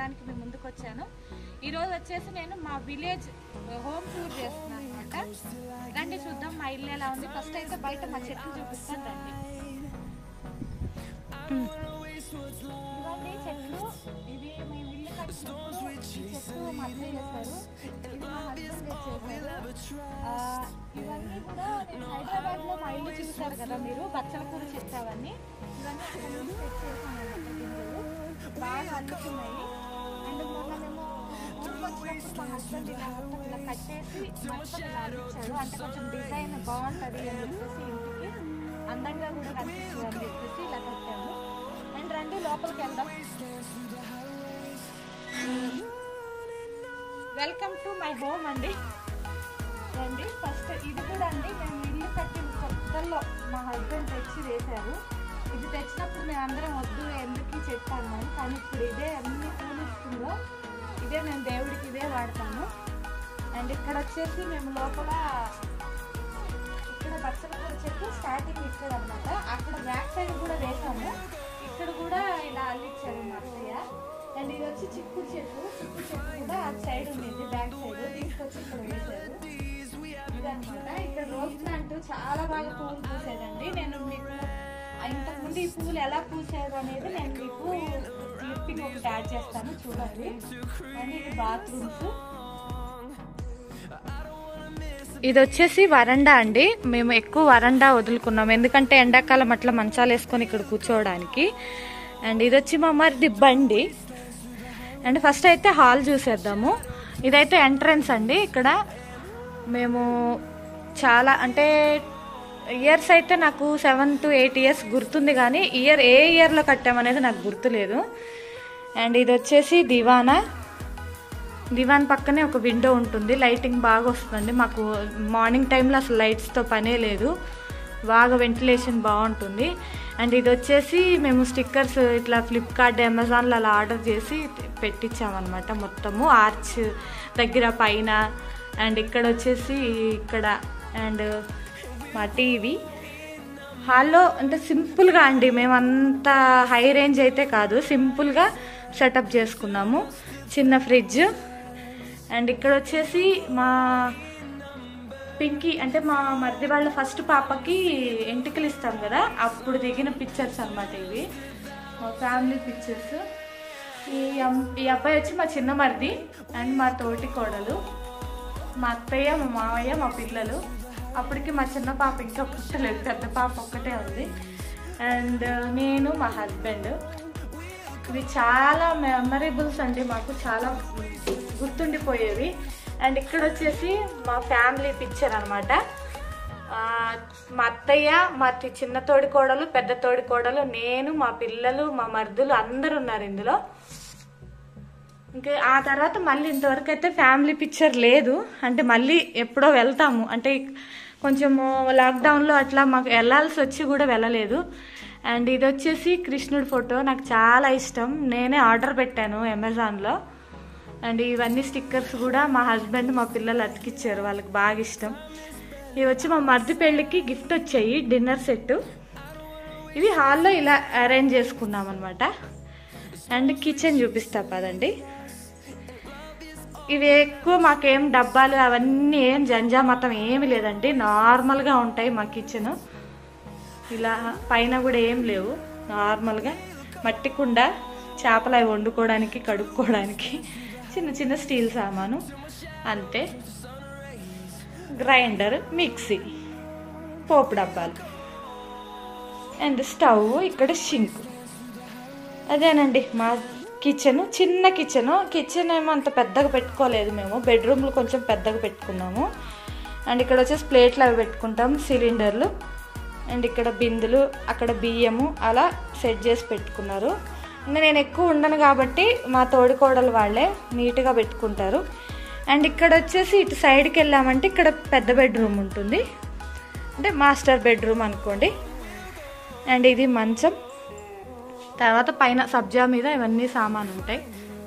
చేయడానికి మీ ముందుకు వచ్చాను ఈ రోజు వచ్చేసి నేను మా విలేజ్ హోమ్ టూర్ చేస్తున్నాను అనమాట రండి చూద్దాం మా ఇల్లు ఎలా ఉంది ఫస్ట్ అయితే బయట మా చెట్లు చూపిస్తాను రండి ఇవన్నీ చెట్లు ఇవి మేము ఇల్లు కట్టినప్పుడు ఈ చెట్లు మా అత్తయ్య చేశారు ఇది మా హస్బెండ్ చేశారు ఆ, ఇవన్నీ కూడా నేను హైదరాబాద్ లో మా ఇల్లు చూశారు కదా మీరు బచ్చల కూర చెట్లు అవన్నీ ఇవన్నీ అక్కడ నుంచి తెచ్చేసాను అన్నమాట గింజలు బాగా అల్లుతున్నాయి అండ్ మొన్న మేము ఊరికి వచ్చినప్పుడు మా హస్బెండ్ ఇలా మొత్తం ఇలా కట్టేసి మొత్తం ఇలా అల్లించాడు అంటే కొంచెం డిజైన్ బాగుంటది అని చెప్పేసి ఇంటికి అందంగా కూడా కనిపిస్తుంది అని చెప్పేసి ఇలా కట్టాము అండ్ రండి లోపలికి వెళ్దాం వెల్కమ్ టు మై హోమ్ అండి రండి ఫస్ట్ ఇది కూడా అండి మేము ఇల్లు కట్టిన కొత్తల్లో మా హస్బెండ్ తెచ్చి వేశారు ఇది తెచ్చినప్పుడు మేము అందరం వద్దు ఎందుకు చెట్టు అన్నాము కానీ ఇప్పుడు ఇదే అన్ని పూలు ఇస్తుందో ఇదే మేము దేవుడికి ఇదే వాడతాము అండ్ ఇక్కడ వచ్చేసి మేము లోపల ఇక్కడ బచ్చల కూర చెట్టు స్టార్టింగ్ ఇక్కడ అన్నమాట అక్కడ బ్యాక్ సైడ్ కూడా వేసాము ఇక్కడ కూడా ఇలా అల్లిచ్చారు మా అత్తయ్య అండ్ ఇది వచ్చి చిక్కుడు చెట్టు చిక్కుడు చెట్టు కూడా అటు సైడ్ ఉండేది బ్యాక్ సైడ్ తీసుకొచ్చి ఇక్కడ వేశారు ఇదన్నమాట ఇక్కడ రోజ్ ప్లాంట్ చాలా బాగా పువ్వులు పూసేదండి నేను మీకు ఇంతకుముందు ఈ పువ్వులు ఎలా పూసేది అనేది నేను మీకు క్లిప్పింగ్ ఒకటి యాడ్ చేస్తాను చూడండి అండ్ ఇది బాత్రూమ్స్ ఇది వచ్చేసి వరండా అండి మేము ఎక్కువ వరండా వదులుకున్నాం ఎందుకంటే ఎండాకాలం అట్లా మంచాలు వేసుకొని ఇక్కడ కూర్చోవడానికి అండ్ ఇది వచ్చి మా మరిది బండి అండ్ ఫస్ట్ అయితే హాల్ చూసేద్దాము ఇదైతే ఎంట్రన్స్ అండి ఇక్కడ మేము చాలా అంటే ఇయర్స్ అయితే నాకు సెవెన్ టు ఎయిట్ ఇయర్స్ గుర్తుంది కానీ ఇయర్ ఏ ఇయర్లో కట్టామనేది నాకు గుర్తులేదు అండ్ ఇది వచ్చేసి దివానా దివాన్ పక్కనే ఒక విండో ఉంటుంది లైటింగ్ బాగా వస్తుందండి మాకు మార్నింగ్ టైంలో అసలు లైట్స్తో పనే లేదు బాగా వెంటిలేషన్ బాగుంటుంది అండ్ ఇది వచ్చేసి మేము స్టిక్కర్స్ ఇట్లా ఫ్లిప్కార్ట్ అమెజాన్లో అలా ఆర్డర్ చేసి పెట్టించామన్నమాట మొత్తము ఆర్చ్ దగ్గర పైన అండ్ ఇక్కడ వచ్చేసి ఇక్కడ అండ్ మా టీవీ హాల్లో అంటే సింపుల్గా అండి మేము అంత హై రేంజ్ అయితే కాదు సింపుల్గా సెటప్ చేసుకున్నాము చిన్న ఫ్రిడ్జ్ అండ్ ఇక్కడ వచ్చేసి మా పింకీ అంటే మా మరిది వాళ్ళ ఫస్ట్ పాపకి ఎంటికలు ఇస్తాం కదా అప్పుడు దిగిన పిక్చర్స్ అన్నమాట ఇవి మా ఫ్యామిలీ పిక్చర్స్ ఈ అమ్- ఈ అబ్బాయి వచ్చి మా చిన్న మరిది అండ్ మా తోటి కోడలు మా అత్తయ్య మా మామయ్య మా పిల్లలు అప్పటికి మా చిన్న పాప ఇంకా పుట్టలేదు పెద్ద పాప ఒక్కటే ఉంది అండ్ నేను మా హస్బెండ్ ఇవి చాలా మెమరబుల్స్ అండి మాకు చాలా గుర్తుండిపోయేవి అండ్ ఇక్కడ వచ్చేసి మా ఫ్యామిలీ పిక్చర్ అనమాట మా అత్తయ్య మా తి- చిన్న తోడి కోడలు పెద్ద తోడి కోడలు నేను మా పిల్లలు మా మర్దులు అందరు ఉన్నారు ఇందులో ఇంకా ఆ తర్వాత మళ్ళీ ఇంతవరకు అయితే ఫ్యామిలీ పిక్చర్ లేదు అంటే మళ్ళీ ఎప్పుడో వెళ్తాము అంటే కొంచెము లాక్డౌన్లో అట్లా మాకు వెళ్ళాల్సి వచ్చి కూడా వెళ్ళలేదు అండ్ ఇది వచ్చేసి కృష్ణుడి ఫోటో నాకు చాలా ఇష్టం నేనే ఆర్డర్ పెట్టాను అమెజాన్లో అండ్ ఇవన్నీ స్టిక్కర్స్ కూడా మా హస్బెండ్ మా పిల్లలు అతికిచ్చారు వాళ్ళకి బాగా ఇష్టం ఇవి వచ్చి మా మరిది పెళ్ళికి గిఫ్ట్ వచ్చాయి డిన్నర్ సెట్ ఇవి హాల్లో ఇలా అరేంజ్ చేసుకున్నాం అనమాట అండ్ కిచెన్ చూపిస్తా పదండి ఇవి ఎక్కువ మాకేం డబ్బాలు అవన్నీ ఏం జంజామతం ఏమి లేదండి నార్మల్గా ఉంటాయి మా కిచెన్ ఇలా పైన కూడా ఏం లేవు నార్మల్గా మట్టి కుండ చేపలు అవి వండుకోవడానికి కడుక్కోవడానికి చిన్న చిన్న స్టీల్ సామాను అంతే గ్రైండర్ మిక్సీ పోపు డబ్బాలు అండ్ స్టవ్ ఇక్కడ షింక్ అదేనండి మా కిచెన్ చిన్న కిచెన్ కిచెన్ ఏమో అంత పెద్దగా పెట్టుకోలేదు మేము బెడ్రూమ్లు కొంచెం పెద్దగా పెట్టుకున్నాము అండ్ ఇక్కడ వచ్చేసి ప్లేట్లు అవి పెట్టుకుంటాం సిలిండర్లు అండ్ ఇక్కడ బిందులు అక్కడ బియ్యము అలా సెట్ చేసి పెట్టుకున్నారు ఇంకా నేను ఎక్కువ ఉండను కాబట్టి మా తోడికోడలు వాళ్ళే నీట్గా పెట్టుకుంటారు అండ్ ఇక్కడ వచ్చేసి ఇటు సైడ్కి వెళ్ళామంటే ఇక్కడ పెద్ద బెడ్రూమ్ ఉంటుంది అంటే మాస్టర్ బెడ్రూమ్ అనుకోండి అండ్ ఇది మంచం తర్వాత పైన సబ్జా మీద ఇవన్నీ సామాన్ ఉంటాయి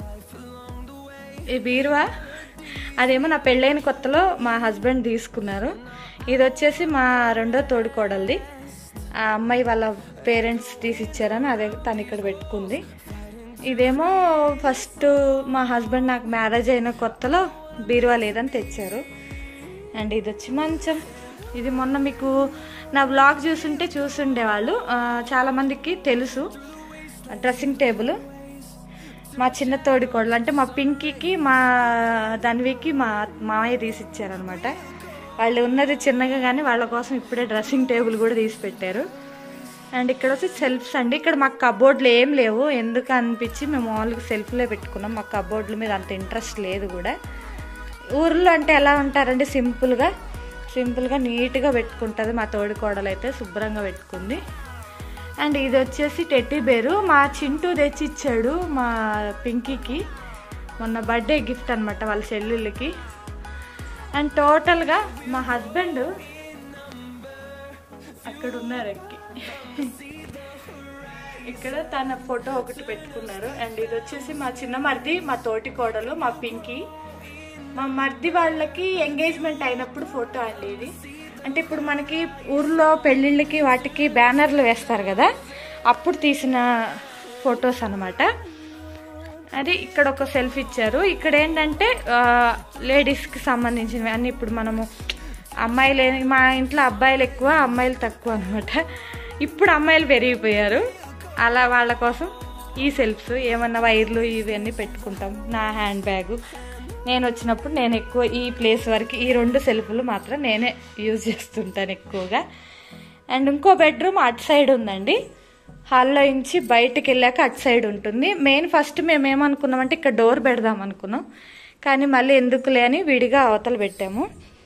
ఈ బీరువా అదేమో నా పెళ్ళైన కొత్తలో మా హస్బెండ్ తీసుకున్నారు ఇది వచ్చేసి మా రెండో తోడికోడలిది ఆ అమ్మాయి వాళ్ళ పేరెంట్స్ తీసి ఇచ్చారని అదే తను ఇక్కడ పెట్టుకుంది ఇదేమో ఫస్ట్ మా హస్బెండ్ నాకు మ్యారేజ్ అయిన కొత్తలో బీరువా లేదని తెచ్చారు అండ్ ఇది వచ్చి మంచం ఇది మొన్న మీకు నా బ్లాగ్ చూసుంటే చూసుండేవాళ్ళు ఆ, చాలామందికి తెలుసు డ్రెస్సింగ్ టేబుల్ మా చిన్న తోడి కోడలు అంటే మా పింకీకి మా ధన్వికి మా మామయ్య తీసి ఇచ్చారనమాట వాళ్ళు ఉన్నది చిన్నగా కానీ వాళ్ళ కోసం ఇప్పుడే డ్రెస్సింగ్ టేబుల్ కూడా తీసి పెట్టారు అండ్ ఇక్కడ వచ్చి సెల్ఫ్స్ అండి ఇక్కడ మాకు కబోర్డ్లు ఏం లేవు ఎందుకు అనిపించి మేము మామూలుగా సెల్ఫ్లే పెట్టుకున్నాం మాకు కబోర్డ్ల మీద అంత ఇంట్రెస్ట్ లేదు కూడా ఊర్లో అంటే ఎలా ఉంటారండి సింపుల్గా సింపుల్గా నీట్గా పెట్టుకుంటుంది మా తోడి కోడలు అయితే శుభ్రంగా పెట్టుకుంది అండ్ ఇది వచ్చేసి టెట్టి బేరు మా చింటూ తెచ్చి ఇచ్చాడు మా పింకీకి మొన్న బర్త్డే గిఫ్ట్ అనమాట వాళ్ళ చెల్లెళ్ళకి అండ్ టోటల్గా మా హస్బెండ్ అక్కడ ఉన్నారు ఎక్కి ఇక్కడ తన ఫోటో ఒకటి పెట్టుకున్నారు అండ్ ఇది వచ్చేసి మా చిన్న మరిది మా తోటి కోడలు మా పింకీ మా మరిది వాళ్ళకి ఎంగేజ్మెంట్ అయినప్పుడు ఫోటో అండి ఇది అంటే ఇప్పుడు మనకి ఊర్లో పెళ్ళిళ్ళకి వాటికి బ్యానర్లు వేస్తారు కదా అప్పుడు తీసిన ఫొటోస్ అన్నమాట అది ఇక్కడ ఒక సెల్ఫ్ ఇచ్చారు ఇక్కడ ఏంటంటే లేడీస్కి సంబంధించినవి అన్ని ఇప్పుడు మనము అమ్మాయిలు ఏ- మా ఇంట్లో అబ్బాయిలు ఎక్కువ అమ్మాయిలు తక్కువ అనమాట ఇప్పుడు అమ్మాయిలు పెరిగిపోయారు అలా వాళ్ళ కోసం ఈ సెల్ఫ్స్ ఏమన్నా వైర్లు ఇవన్నీ పెట్టుకుంటాం నా హ్యాండ్ బ్యాగ్ నేను వచ్చినప్పుడు నేను ఎక్కువ ఈ ప్లేస్ వరకు ఈ రెండు సెల్ఫ్లు మాత్రం నేనే యూజ్ చేస్తుంటాను ఎక్కువగా అండ్ ఇంకో బెడ్రూమ్ అటు సైడ్ ఉందండి హాల్లో నుంచి బయటకు వెళ్ళాక అటు సైడ్ ఉంటుంది మెయిన్ ఫస్ట్ మేము ఏమనుకున్నామంటే ఇక్కడ డోర్ పెడదాం అనుకున్నాం కానీ మళ్ళీ ఎందుకులే అని విడిగా అవతల పెట్టాము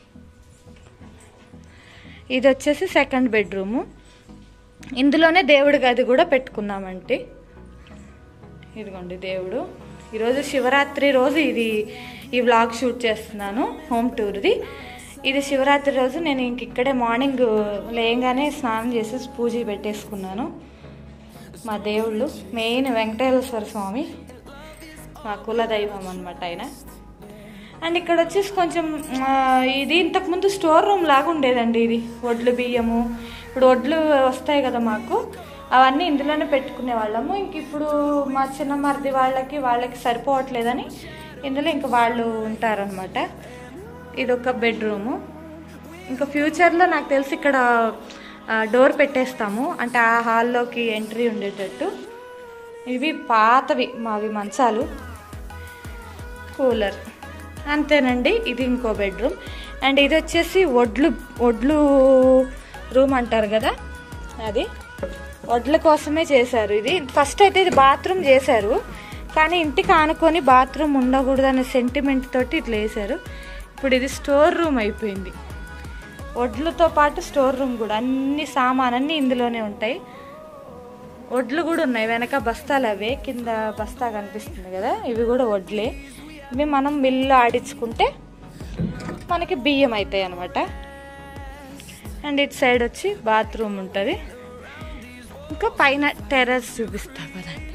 ఇది వచ్చేసి సెకండ్ బెడ్రూము ఇందులోనే దేవుడి గది కూడా పెట్టుకున్నామంటే ఇదిగోండి దేవుడు ఈరోజు శివరాత్రి రోజు ఇది ఈ వ్లాగ్ షూట్ చేస్తున్నాను హోమ్ టూర్ది ఇది శివరాత్రి రోజు నేను ఇంక ఇక్కడే మార్నింగ్ లేయంగానే స్నానం చేసి పూజ పెట్టేసుకున్నాను మా దేవుళ్ళు మెయిన్ వెంకటేశ్వర స్వామి మా కులదైవం అనమాట ఆయన అండ్ ఇక్కడ వచ్చేసి కొంచెం ఆ, ఇది ఇంతకుముందు స్టోర్ రూమ్ లాగా ఉండేదండి ఇది వడ్లు బియ్యము ఇప్పుడు వడ్లు వస్తాయి కదా మాకు అవన్నీ ఇందులోనే పెట్టుకునే వాళ్ళము ఇంక ఇప్పుడు మా చిన్న మరిది వాళ్ళకి వాళ్ళకి సరిపోవట్లేదని ఇందులో ఇంక వాళ్ళు ఉంటారనమాట ఇది ఒక బెడ్రూము ఇంకా ఫ్యూచర్లో నాకు తెలిసి ఇక్కడ ఆ, డోర్ పెట్టేస్తాము అంటే ఆ హాల్లోకి ఎంట్రీ ఉండేటట్టు ఇవి పాతవి మావి మంచాలు కూలర్ అంతేనండి ఇది ఇంకో బెడ్రూమ్ అండ్ ఇది వచ్చేసి వడ్లు వడ్లు రూమ్ అంటారు కదా అది వడ్ల కోసమే చేశారు ఇది ఫస్ట్ అయితే ఇది బాత్రూమ్ చేశారు కానీ ఇంటికి ఆనుకొని బాత్రూమ్ ఉండకూడదు అనే సెంటిమెంట్ తోటి ఇట్లా వేశారు ఇప్పుడు ఇది స్టోర్ రూమ్ అయిపోయింది వడ్లతో పాటు స్టోర్ రూమ్ కూడా అన్ని సామాన్ అన్నీ ఇందులోనే ఉంటాయి వడ్లు కూడా ఉన్నాయి వెనక బస్తాలు అవే కింద బస్తా కనిపిస్తుంది కదా ఇవి కూడా వడ్లే ఇవి మనం మిల్లు ఆడించుకుంటే మనకి బియ్యం అవుతాయి అనమాట అండ్ ఇటు సైడ్ వచ్చి బాత్రూమ్ ఉంటుంది ఇంకా పైన టెర్రస్ చూపిస్తా కదండి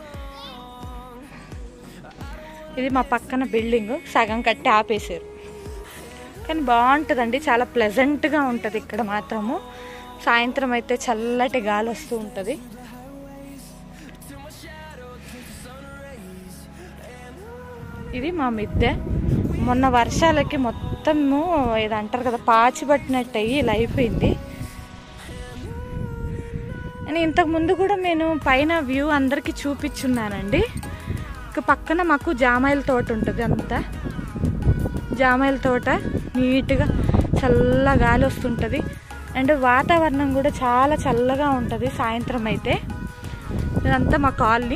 ఇది మా పక్కన బిల్డింగ్ సగం కట్టి ఆపేశారు కానీ బాగుంటుందండి చాలా ప్లెజెంట్గా ఉంటుంది ఇక్కడ మాత్రము సాయంత్రం అయితే చల్లటి గాలి వస్తూ ఉంటుంది ఇది మా మిద్దె మొన్న వర్షాలకి మొత్తము ఇది అంటారు కదా పాచి పట్టినట్టు అయ్యి ఇలా అయిపోయింది నేను ఇంతకు ముందు కూడా నేను పైన వ్యూ అందరికీ చూపించున్నానండి ఇక పక్కన మాకు జామాయిల తోట ఉంటుంది అంతా జామాయిల తోట నీట్గా చల్ల గాలి వస్తుంటుంది అండ్ వాతావరణం కూడా చాలా చల్లగా ఉంటుంది సాయంత్రం అయితే ఇదంతా మా కాలనీ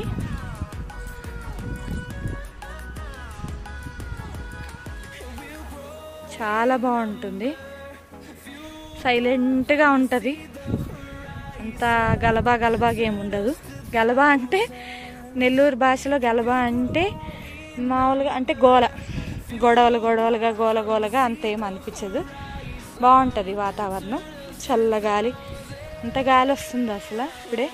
చాలా బాగుంటుంది సైలెంట్గా ఉంటుంది అంత గలబా గలబాగా ఏమి ఉండదు గలబా అంటే నెల్లూరు భాషలో గలబా అంటే మామూలుగా అంటే గోల గొడవలు గొడవలుగా గోల గోలగా అంత ఏం అనిపించదు బాగుంటుంది వాతావరణం చల్లగాలి అంత గాలి వస్తుంది అసలు ఇప్పుడే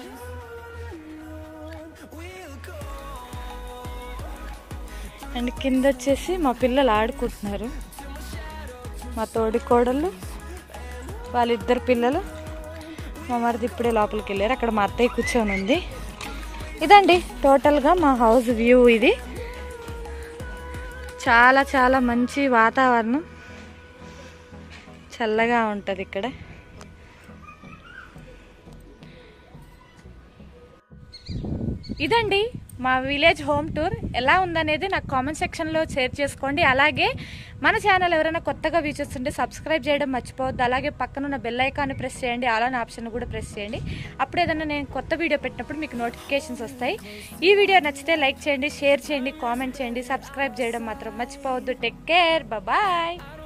అండ్ కింద వచ్చేసి మా పిల్లలు ఆడుకుంటున్నారు మా తోడి కోడళ్ళు వాళ్ళిద్దరు పిల్లలు మా మరిది ఇప్పుడే లోపలికి వెళ్ళారు అక్కడ మా అత్తయ్య కూర్చొని ఉంది ఇదండి టోటల్గా మా హౌస్ వ్యూ ఇది చాలా చాలా మంచి వాతావరణం చల్లగా ఉంటుంది ఇక్కడ ఇదండి మా విలేజ్ హోమ్ టూర్ ఎలా ఉందనేది నాకు కామెంట్ సెక్షన్లో షేర్ చేసుకోండి అలాగే మన ఛానల్ ఎవరైనా కొత్తగా వ్యూ చూస్తుంటే సబ్స్క్రైబ్ చేయడం మర్చిపోవద్దు అలాగే పక్కన ఉన్న బెల్ ఐకాన్ని ప్రెస్ చేయండి అలానే ఆప్షన్ కూడా ప్రెస్ చేయండి అప్పుడు ఏదైనా నేను కొత్త వీడియో పెట్టినప్పుడు మీకు నోటిఫికేషన్స్ వస్తాయి ఈ వీడియో నచ్చితే లైక్ చేయండి షేర్ చేయండి కామెంట్ చేయండి సబ్స్క్రైబ్ చేయడం మాత్రం మర్చిపోవద్దు టేక్ కేర్ బాయ్